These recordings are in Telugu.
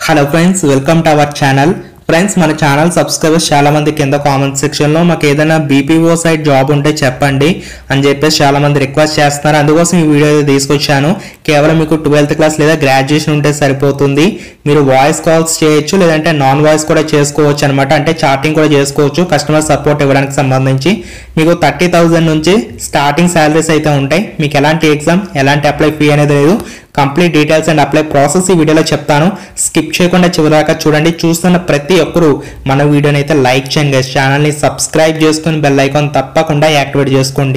Hello friends welcome to our channel friends మన ఛానల్ సబ్స్క్రైబర్స్ చాలా మంది కింద కామెంట్ సెక్షన్లో మాకు ఏదైనా బీపీఓ సైడ్ జాబ్ ఉంటే చెప్పండి అని చెప్పేసి చాలా మంది రిక్వెస్ట్ చేస్తున్నారు అందుకోసం ఈ వీడియో అయితే తీసుకొచ్చాను కేవలం మీకు ట్వెల్త్ క్లాస్ లేదా గ్రాడ్యుయేషన్ ఉంటే సరిపోతుంది మీరు వాయిస్ కాల్స్ చేయొచ్చు లేదంటే నాన్ వాయిస్ కూడా చేసుకోవచ్చు అనమాట అంటే చాటింగ్ కూడా చేసుకోవచ్చు కస్టమర్ సపోర్ట్ ఇవ్వడానికి సంబంధించి మీకు థర్టీ థౌజండ్ నుంచి స్టార్టింగ్ శాలరీస్ అయితే ఉంటాయి మీకు ఎలాంటి ఎగ్జామ్ ఎలాంటి అప్లై ఫీ అనేది లేదు complete details and apply process ఈ వీడియోలో చెప్తాను స్కిప్ చేయకుండా చివరిదాకా చూడండి చూస్తున్న ప్రతి ఒక్కరు మన వీడియోని అయితే లైక్ చేయండి guys. ఛానల్ని సబ్స్క్రైబ్ చేసుకుని బెల్ ఐకాన్ తప్పకుండా యాక్టివేట్ చేసుకోండి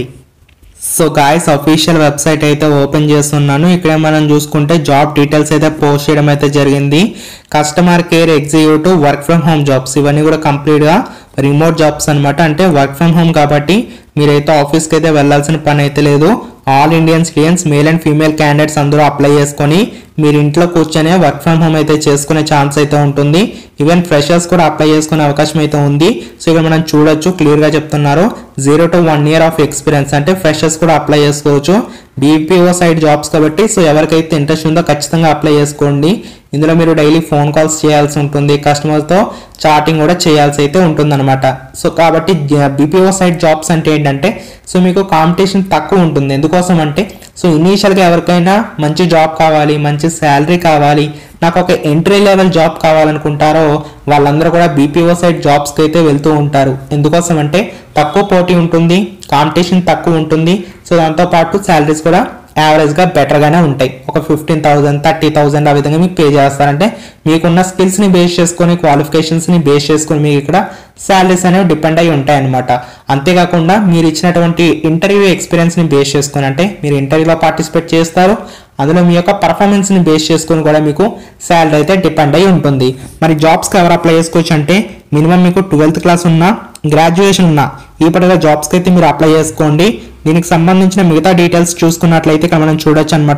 సో గాయస్ అఫీషియల్ వెబ్సైట్ అయితే ఓపెన్ చేస్తున్నాను ఇక్కడ మనం చూసుకుంటే జాబ్ డీటెయిల్స్ అయితే పోస్ట్ చేయడం అయితే జరిగింది customer care executive work from home jobs ఇవన్నీ కూడా కంప్లీట్గా రిమోట్ జాబ్స్ అన్నమాట అంటే వర్క్ ఫ్రమ్ హోమ్ కాబట్టి మీరైతే ఆఫీస్కి అయితే వెళ్ళాల్సిన పని అయితే లేదు all Indian students male and female candidates అందరూ అప్లై చేసుకొని మీరు ఇంట్లో కూర్చొనే వర్క్ ఫ్రమ్ హోమ్ అయితే చేసుకునే ఛాన్స్ అయితే ఉంటుంది ఈవెన్ ఫ్రెషర్స్ కూడా అప్లై చేసుకునే అవకాశం అయితే ఉంది సో ఇక్కడ మనం చూడొచ్చు క్లియర్గా చెప్తున్నారు zero to one year of experience అంటే ఫ్రెషర్స్ కూడా అప్లై చేసుకోవచ్చు బీపీఓ సైడ్ జాబ్స్ కాబట్టి సో ఎవరికైతే ఇంట్రెస్ట్ ఉందో ఖచ్చితంగా అప్లై చేసుకోండి ఇందులో మీరు డైలీ ఫోన్ కాల్స్ చేయాల్సి ఉంటుంది కస్టమర్తో చాటింగ్ కూడా చేయాల్సి అయితే ఉంటుందన్నమాట సో కాబట్టి బీపీఓ సైడ్ జాబ్స్ అంటే ఏంటంటే సో మీకు కాంపిటీషన్ తక్కువ ఉంటుంది ఎందుకోసం అంటే సో ఇనీషియల్గా ఎవరికైనా మంచి జాబ్ కావాలి మంచి శాలరీ కావాలి నాకు ఒక ఎంట్రీ లెవెల్ జాబ్ కావాలనుకుంటారో వాళ్ళందరూ కూడా బీపీఓ సైడ్ జాబ్స్కి అయితే వెళ్తూ ఉంటారు ఎందుకోసం అంటే తక్కువ పోటీ ఉంటుంది కాంపిటీషన్ తక్కువ ఉంటుంది సో దాంతోపాటు శాలరీస్ కూడా యావరేజ్గా బెటర్గానే ఉంటాయి ఒక ఫిఫ్టీన్ థౌసండ్ థర్టీ థౌసండ్ ఆ విధంగా మీకు పే చేస్తారంటే మీకున్న స్కిల్స్ని బేస్ చేసుకొని క్వాలిఫికేషన్స్ని బేస్ చేసుకొని మీకు ఇక్కడ శాలరీస్ అనేవి డిపెండ్ అయి ఉంటాయి అనమాట అంతేకాకుండా మీరు ఇచ్చినటువంటి ఇంటర్వ్యూ ఎక్స్పీరియన్స్ని బేస్ చేసుకొని అంటే మీరు ఇంటర్వ్యూలో పార్టిసిపేట్ చేస్తారు అందులో మీ యొక్క పర్ఫార్మెన్స్ని బేస్ చేసుకొని కూడా మీకు శాలరీ అయితే డిపెండ్ అయి ఉంటుంది మరి జాబ్స్కి ఎవరు అప్లై చేసుకోవచ్చు అంటే మినిమం మీకు ట్వెల్త్ క్లాస్ ఉన్నా గ్రాడ్యుయేషన్ ఉన్నా ఈ పటిగా జాబ్స్కి అయితే మీరు అప్లై చేసుకోండి దీనికి సంబంధించిన మిగతా డీటెయిల్స్ చూసుకున్నట్లయితే ఇక్కడ మనం చూడొచ్చు అనమాట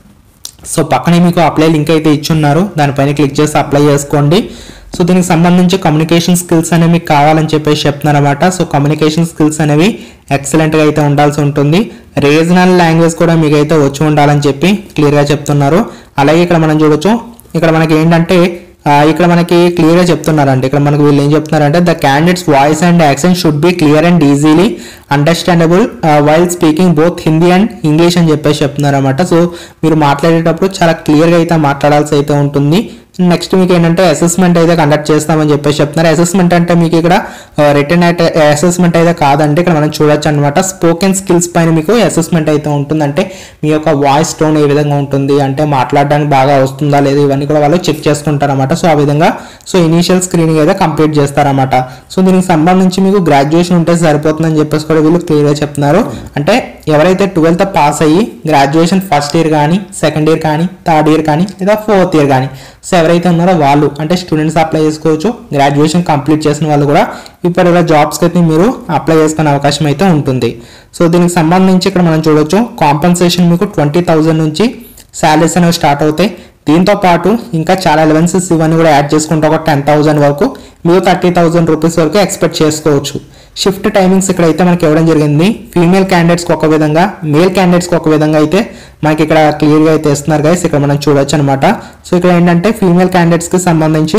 సో పక్కనే మీకు అప్లై లింక్ అయితే ఇచ్చున్నారు దానిపైన క్లిక్ చేసి అప్లై చేసుకోండి సో దీనికి సంబంధించి కమ్యూనికేషన్ స్కిల్స్ అనేవి మీకు కావాలని చెప్పేసి చెప్తున్నారు అనమాట సో కమ్యూనికేషన్ స్కిల్స్ అనేవి ఎక్సలెంట్గా అయితే ఉండాల్సి ఉంటుంది రీజనల్ లాంగ్వేజ్ కూడా మీకు అయితే వచ్చి ఉండాలని చెప్పి క్లియర్గా చెప్తున్నారు అలాగే ఇక్కడ మనం చూడొచ్చు ఇక్కడ మనకి ఏంటంటే ఆ, ఇక్కడ మనకి క్లియర్గా చెప్తున్నారండి ఇక్కడ మనకి వీళ్ళు ఏం చెప్తున్నారంటే the candidates voice and accent should be clear and easily understandable while speaking both Hindi and English అని చెప్పేసి చెప్తున్నారు అనమాట సో మీరు మాట్లాడేటప్పుడు చాలా క్లియర్గా అయితే మాట్లాడాల్సి అయితే ఉంటుంది నెక్స్ట్ మీకు ఏంటంటే అసెస్మెంట్ అయితే కండక్ట్ చేస్తామని చెప్పేసి చెప్తున్నారు అసెస్మెంట్ అంటే మీకు ఇక్కడ రిటర్న్ అసెస్మెంట్ అయితే కాదంటే ఇక్కడ మనం చూడొచ్చు అనమాట స్పోకెన్ స్కిల్స్ పైన మీకు అసెస్మెంట్ అయితే ఉంటుందంటే మీ యొక్క వాయిస్ టోన్ ఏ విధంగా ఉంటుంది అంటే మాట్లాడడానికి బాగా వస్తుందా లేదా ఇవన్నీ కూడా వాళ్ళు చెక్ చేసుకుంటారన్నమాట సో ఆ విధంగా సో ఇనీషియల్ స్క్రీనింగ్ అయితే కంప్లీట్ చేస్తారన్నమాట సో దీనికి సంబంధించి మీకు గ్రాడ్యుయేషన్ ఉంటే సరిపోతుందని చెప్పేసి కూడా వీళ్ళు క్లియర్గా చెప్తున్నారు అంటే ఎవరైతే ట్వెల్త్ పాస్ అయ్యి గ్రాడ్యుయేషన్ ఫస్ట్ ఇయర్ కానీ సెకండ్ ఇయర్ కానీ థర్డ్ ఇయర్ కానీ లేదా ఫోర్త్ ఇయర్ కానీ సో ఎవరైతే ఉన్నారో వాళ్ళు అంటే స్టూడెంట్స్ అప్లై చేసుకోవచ్చు గ్రాడ్యుయేషన్ కంప్లీట్ చేసిన వాళ్ళు కూడా ఇప్పుడు ఇలా జాబ్స్కి అయితే మీరు అప్లై చేసుకునే అవకాశం అయితే ఉంటుంది సో దీనికి సంబంధించి ఇక్కడ మనం చూడొచ్చు కాంపన్సేషన్ మీకు ట్వంటీ థౌజండ్ నుంచి శాలరీస్ అనేవి స్టార్ట్ అవుతాయి దీంతో పాటు ఇంకా చాలా ఎలవెన్సెస్ ఇవన్నీ కూడా యాడ్ చేసుకుంటే ఒక టెన్ థౌసండ్ వరకు మీరు థర్టీ థౌసండ్ రూపీస్ వరకు ఎక్స్పెక్ట్ చేసుకోవచ్చు షిఫ్ట్ టైమింగ్స్ ఇక్కడ అయితే మనకి ఇవ్వడం జరిగింది ఫీమేల్ క్యాండిడేట్స్కి ఒక విధంగా మేల్ క్యాండిడేట్స్కి ఒక విధంగా అయితే మనకి ఇక్కడ క్లియర్గా అయితే ఇస్తున్నారు గైస్ ఇక్కడ మనం చూడొచ్చు అనమాట సో ఇక్కడ ఏంటంటే ఫీమేల్ క్యాండిడేట్స్కి సంబంధించి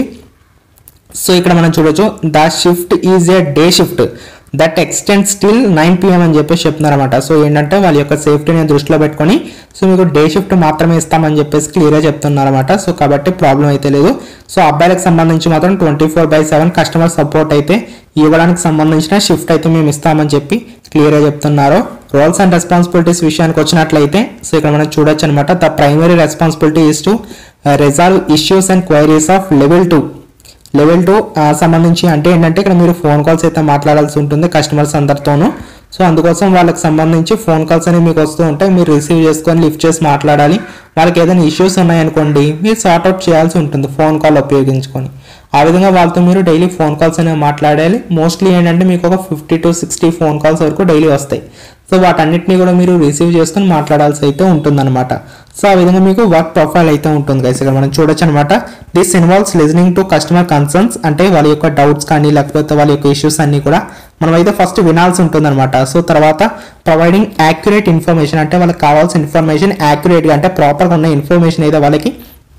సో ఇక్కడ మనం చూడొచ్చు the shift is a day shift that extend till nine PM అని చెప్పేసి చెప్తున్నారు అనమాట సో ఏంటంటే వాళ్ళ యొక్క సేఫ్టీని దృష్టిలో పెట్టుకొని సో మీకు డే షిఫ్ట్ మాత్రమే ఇస్తామని చెప్పేసి క్లియర్గా చెప్తున్నారు అనమాట సో కాబట్టి ప్రాబ్లం అయితే లేదు సో అబ్బాయిలకు సంబంధించి మాత్రం twenty four by seven customer support అయితే ఇవ్వడానికి సంబంధించిన షిఫ్ట్ అయితే మేము ఇస్తామని చెప్పి క్లియర్గా చెప్తున్నారు రోల్స్ అండ్ రెస్పాన్సిబిలిటీస్ విషయానికి వచ్చినట్లయితే సో ఇక్కడ మనం చూడొచ్చు అనమాట the primary responsibility is to resolve issues and queries of level two level two సంబంధించి అంటే ఏంటంటే ఇక్కడ మీరు ఫోన్ కాల్స్ అయితే మాట్లాడాల్సి ఉంటుంది కస్టమర్స్ అందరితోనూ సో అందుకోసం వాళ్ళకి సంబంధించి ఫోన్ కాల్స్ అనేవి మీకు వస్తూ ఉంటాయి మీరు రిసీవ్ చేసుకొని లిఫ్ట్ చేసి మాట్లాడాలి వాళ్ళకి ఏదైనా ఇష్యూస్ ఉన్నాయనుకోండి మీరు సార్ట్అవుట్ చేయాల్సి ఉంటుంది ఫోన్ కాల్ ఉపయోగించుకొని ఆ విధంగా వాళ్ళతో మీరు డైలీ ఫోన్ కాల్స్ అనేవి మాట్లాడాలి మోస్ట్లీ ఏంటంటే మీకు ఒక fifty to sixty phone calls వరకు డైలీ వస్తాయి సో వాటన్నిటిని కూడా మీరు రిసీవ్ చేసుకొని మాట్లాడాల్సి అయితే ఉంటుందన్నమాట సో ఆ విధంగా మీకు వర్క్ ప్రొఫైల్ అయితే ఉంటుంది గైస్ ఇక్కడ మనం చూడొచ్చు అనమాట this involves listening to customer concerns అంటే వాళ్ళ యొక్క డౌట్స్ కానీ లేకపోతే వాళ్ళ యొక్క ఇష్యూస్ అన్ని కూడా మనం అయితే ఫస్ట్ వినాల్సి ఉంటుంది అనమాట సో తర్వాత ప్రొవైడింగ్ యాక్యురేట్ ఇన్ఫర్మేషన్ అంటే వాళ్ళకి కావాల్సిన ఇన్ఫర్మేషన్ యాక్యురేట్గా అంటే ప్రాపర్గా ఉన్న ఇన్ఫర్మేషన్ అయితే వాళ్ళకి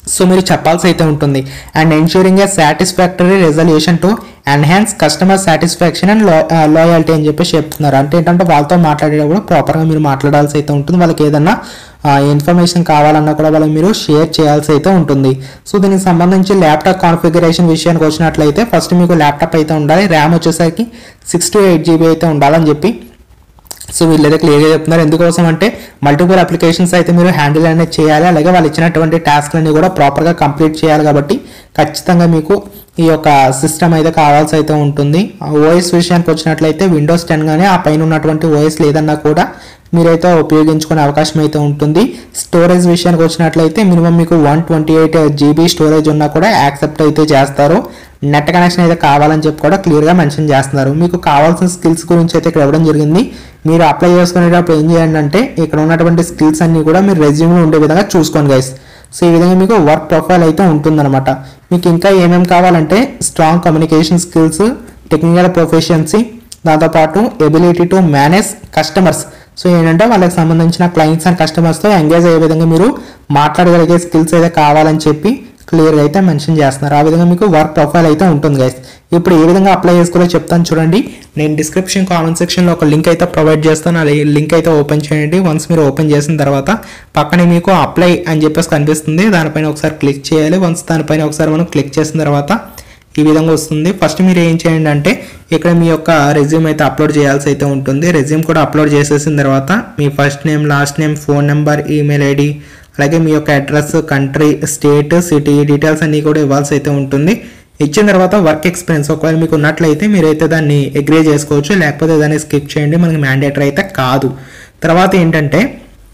సో మీరు చెప్పాల్సి అయితే ఉంటుంది and ensuring a satisfactory resolution to enhance customer satisfaction and loyalty అని చెప్పేసి చెప్తున్నారు అంటే ఏంటంటే వాళ్ళతో మాట్లాడేటప్పుడు ప్రాపర్గా మీరు మాట్లాడాల్సి అయితే ఉంటుంది వాళ్ళకి ఏదన్నా ఇన్ఫర్మేషన్ కావాలన్నా కూడా వాళ్ళకి మీరు షేర్ చేయాల్సి అయితే ఉంటుంది సో దీనికి సంబంధించి ల్యాప్టాప్ కాన్ఫిగరేషన్ విషయానికి వచ్చినట్లయితే ఫస్ట్ మీకు ల్యాప్టాప్ అయితే ఉండాలి ర్యామ్ వచ్చేసరికి సిక్స్ టు ఎయిట్ జీబీ అయితే ఉండాలని చెప్పి సో వీళ్ళైతే క్లియర్గా చెప్తున్నారు ఎందుకోసం అంటే మల్టిపుల్ అప్లికేషన్స్ అయితే మీరు హ్యాండిల్ అనేది చేయాలి అలాగే వాళ్ళు ఇచ్చినటువంటి టాస్క్లన్నీ కూడా ప్రాపర్గా కంప్లీట్ చేయాలి కాబట్టి ఖచ్చితంగా మీకు ఈ యొక్క సిస్టమ్ అయితే కావాల్సి అయితే ఉంటుంది ఓఎస్ విషయానికి వచ్చినట్లయితే విండోస్ టెన్ కానీ ఆ పైన ఉన్నటువంటి ఓఎస్ లేదన్నా కూడా మీరైతే ఉపయోగించుకునే అవకాశం అయితే ఉంటుంది స్టోరేజ్ విషయానికి వచ్చినట్లయితే మినిమం మీకు one twenty eight GB storage ఉన్నా కూడా యాక్సెప్ట్ అయితే చేస్తారు నెట్ కనెక్షన్ అయితే కావాలని చెప్పి కూడా క్లియర్గా మెన్షన్ చేస్తున్నారు మీకు కావాల్సిన స్కిల్స్ గురించి అయితే ఇక్కడ ఇవ్వడం జరిగింది మీరు అప్లై చేసుకునేటప్పుడు ఏం చేయండి అంటే ఇక్కడ ఉన్నటువంటి స్కిల్స్ అన్ని కూడా మీరు రెజ్యూమ్లో ఉండే విధంగా చూసుకోండి గైస్ సో ఈ విధంగా మీకు వర్క్ ప్రొఫైల్ అయితే ఉంటుందన్నమాట మీకు ఇంకా ఏమేమి కావాలంటే strong communication skills technical proficiency దాంతోపాటు ability to manage customers so ఏంటంటే వాళ్ళకి సంబంధించిన క్లయింట్స్ అండ్ కస్టమర్స్తో ఎంగేజ్ అయ్యే విధంగా మీరు మాట్లాడగలిగే స్కిల్స్ అయితే కావాలని చెప్పి క్లియర్గా అయితే మెన్షన్ చేస్తున్నారు ఆ విధంగా మీకు వర్క్ ప్రొఫైల్ అయితే ఉంటుంది గైస్ ఇప్పుడు ఏ విధంగా అప్లై చేసుకోవాలో చెప్తాను చూడండి నేను డిస్క్రిప్షన్ కామెంట్ సెక్షన్లో ఒక లింక్ అయితే ప్రొవైడ్ చేస్తాను ఆ లింక్ అయితే ఓపెన్ చేయండి వన్స్ మీరు ఓపెన్ చేసిన తర్వాత పక్కనే మీకు అప్లై అని చెప్పేసి కనిపిస్తుంది దానిపైన ఒకసారి క్లిక్ చేయాలి వన్స్ దానిపైన ఒకసారి మనం క్లిక్ చేసిన తర్వాత ఈ విధంగా వస్తుంది ఫస్ట్ మీరు ఏం చేయండి అంటే ఇక్కడ మీ యొక్క రెజ్యూమ్ అయితే అప్లోడ్ చేయాల్సి అయితే ఉంటుంది రెజ్యూమ్ కూడా అప్లోడ్ చేసేసిన తర్వాత మీ first name last name phone number email ID అలాగే మీ యొక్క address country state city details అన్నీ కూడా ఇవ్వాల్సి అయితే ఉంటుంది ఇచ్చిన తర్వాత వర్క్ ఎక్స్పీరియన్స్ ఒకవేళ మీకు ఉన్నట్లయితే మీరైతే దాన్ని అగ్రీ చేసుకోవచ్చు లేకపోతే దాన్ని స్కిప్ చేయండి మనకి మ్యాండేటరీ అయితే కాదు తర్వాత ఏంటంటే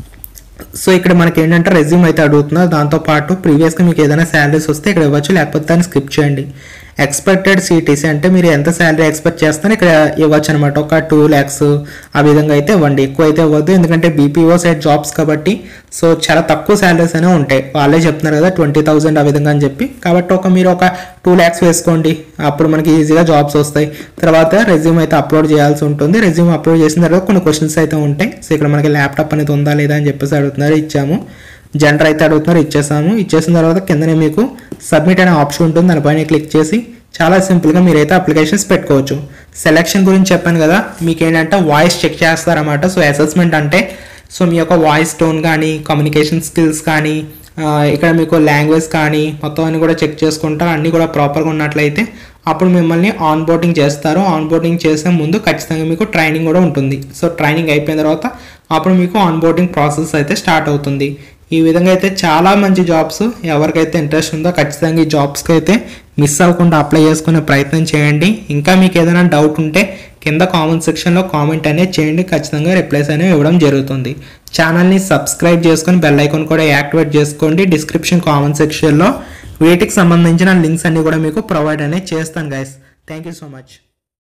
సో ఇక్కడ మనకి ఏంటంటే రెజ్యూమ్ అయితే అడుగుతున్నారు దాంతోపాటు ప్రీవియస్గా మీకు ఏదైనా శాలరీస్ వస్తే ఇక్కడ ఇవ్వచ్చు లేకపోతే దాన్ని స్కిప్ చేయండి ఎక్స్పెక్టెడ్ సిటీసీ అంటే మీరు ఎంత శాలరీ ఎక్స్పెక్ట్ చేస్తారో ఇక్కడ ఇవ్వచ్చు అనమాట ఒక టూ ల్యాక్స్ ఆ విధంగా అయితే ఇవ్వండి ఎక్కువ అయితే ఇవ్వద్దు ఎందుకంటే బీపీఓ సైడ్ జాబ్స్ కాబట్టి సో చాలా తక్కువ శాలరీస్ అనే ఉంటాయి వాళ్ళే చెప్తున్నారు కదా ట్వంటీ థౌసండ్ ఆ విధంగా అని చెప్పి కాబట్టి ఒక మీరు ఒక టూ ల్యాక్స్ వేసుకోండి అప్పుడు మనకి ఈజీగా జాబ్స్ వస్తాయి తర్వాత రెజ్యూమ్ అయితే అప్లోడ్ చేయాల్సి ఉంటుంది రెజ్యూమ్ అప్లోడ్ చేసిన తర్వాత కొన్ని క్వశ్చన్స్ అయితే ఉంటాయి సో ఇక్కడ మనకి ల్యాప్టాప్ అనేది ఉందా లేదా అని చెప్పేసి అడుగుతున్నారు ఇచ్చాము జెండర్ అయితే అడుగుతున్నారు ఇచ్చేసాము ఇచ్చేసిన తర్వాత కిందనే మీకు సబ్మిట్ అనే ఆప్షన్ ఉంటుంది దానిపైన క్లిక్ చేసి చాలా సింపుల్గా మీరైతే అప్లికేషన్స్ పెట్టుకోవచ్చు సెలెక్షన్ గురించి చెప్పాను కదా మీకు ఏంటంటే వాయిస్ చెక్ చేస్తారన్నమాట సో అసెస్మెంట్ అంటే సో మీ యొక్క వాయిస్ టోన్ కానీ కమ్యూనికేషన్ స్కిల్స్ కానీ ఆ, ఇక్కడ మీకు లాంగ్వేజ్ కానీ మొత్తం అన్ని కూడా చెక్ చేసుకుంటారు అన్నీ కూడా ప్రాపర్గా ఉన్నట్లయితే అప్పుడు మిమ్మల్ని ఆన్ బోర్డింగ్ చేస్తారు ఆన్ బోర్డింగ్ చేసే ముందు ఖచ్చితంగా మీకు ట్రైనింగ్ కూడా ఉంటుంది సో ట్రైనింగ్ అయిపోయిన తర్వాత అప్పుడు మీకు ఆన్ బోర్డింగ్ ప్రాసెస్ అయితే స్టార్ట్ అవుతుంది ఈ విధంగా అయితే చాలా మంచి జాబ్స్ ఎవరికైతే ఇంట్రెస్ట్ ఉందో ఖచ్చితంగా ఈ జాబ్స్కి అయితే మిస్ అవ్వకుండా అప్లై చేసుకునే ప్రయత్నం చేయండి ఇంకా మీకు ఏదైనా డౌట్ ఉంటే కింద కామెంట్ సెక్షన్లో కామెంట్ అనేది చేయండి ఖచ్చితంగా రిప్లైస్ అనేవి ఇవ్వడం జరుగుతుంది ఛానల్ని సబ్స్క్రైబ్ చేసుకొని బెల్ ఐకాన్ కూడా యాక్టివేట్ చేసుకోండి డిస్క్రిప్షన్ కామెంట్ సెక్షన్లో వీటికి సంబంధించిన లింక్స్ అన్ని కూడా మీకు ప్రొవైడ్ అనేది చేస్తాను guys thank you so much